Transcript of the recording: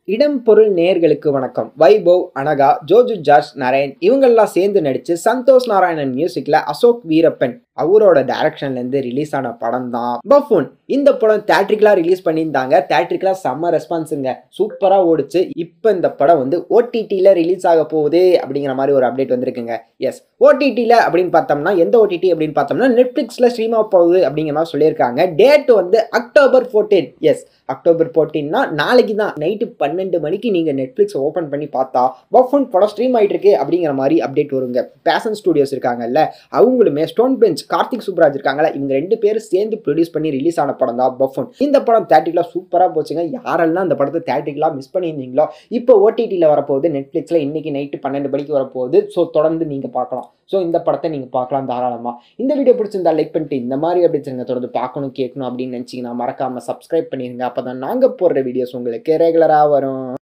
இடம் பொருள் நேர்களுக்கு வணக்கம் வைபவ் அனகா ஜோஜு ஜார்ஜ் நரேன் இவங்கெல்லாம் சேர்ந்து நடிச்சு சந்தோஷ் நாராயணன் மியூசிக்ல அசோக் வீரப்பன் அவரோட டைரக்ஷன்ல இருந்து ரிலீஸ் ஆன படம் தான் பஃபூன் இந்த படம் தேட்ரிக்கலா ரிலீஸ் பண்ணியிருந்தாங்க தேட்ரிக்கலா செம்ம ரெஸ்பான்ஸுங்க சூப்பரா ஓடிச்சு இப்போ இந்த படம் வந்து ஓடிடியில் ரிலீஸ் ஆக போகுது அப்படிங்கிற மாதிரி ஒரு அப்டேட் வந்திருக்குங்க எஸ் ஓடிடியில் அப்படின்னு பார்த்தோம்னா எந்த ஓடிடி அப்படின்னு பார்த்தோம்னா நெட்ஃப்ளிக்ஸில் ஸ்ட்ரீம் ஆக போகுது அப்படிங்கிற மாதிரி சொல்லியிருக்காங்க டேட் வந்து அக்டோபர் ஃபோர்டீன் எஸ் அக்டோபர் ஃபோர்டீன்னா நாளைக்கு தான் நைட்டு பன்னெண்டு மணிக்கு நீங்கள் நெட்ஃப்ளிக்ஸ் ஓப்பன் பண்ணி பார்த்தா பஃபன் படம் ஸ்ட்ரீம் ஆகிட்டு இருக்கு அப்படிங்கிற மாதிரி அப்டேட் வருங்க பேஷன் ஸ்டுடியோஸ் இருக்காங்கல்ல அவங்களுமே ஸ்டோன் பெஞ்ச் கார்த்திக் சுப்ராஜ் இருக்காங்கல்ல இவங்க ரெண்டு பேரும் சேர்ந்து ப்ரொடியூஸ் பண்ணி ரிலீஸ் ஆன படம் தான் பஃபன் இந்த படம் தேட்டிக்கலாக சூப்பராக போச்சுங்க யாரெல்லாம் அந்த படத்தை தேட்டிக்கலாக மிஸ் பண்ணியிருந்தீங்களோ இப்போ ஓடிடியில் வரப்போகுது நெட்ஃப்ளிக்ஸில் இன்னைக்கு நைட்டு பன்னெண்டு மணிக்கு வரப்போகுது ஸோ தொடர்ந்து நீங்கள் பார்க்கலாம் ஸோ இந்த படத்தை நீங்கள் பார்க்கலாம் தாராளமாக இந்த வீடியோ பிடிச்சிருந்தா லைக் பண்ணிட்டு இந்த மாதிரி அப்படி தொடர்ந்து பார்க்கணும் கேட்கணும் அப்படின்னு நினச்சிங்கன்னா மறக்காமல் சப்ஸ்கிரைப் பண்ணிடுங்க அப்போ தான் நாங்கள் போடுற வீடியோஸ் உங்களுக்கு ரெகுலராக வரும்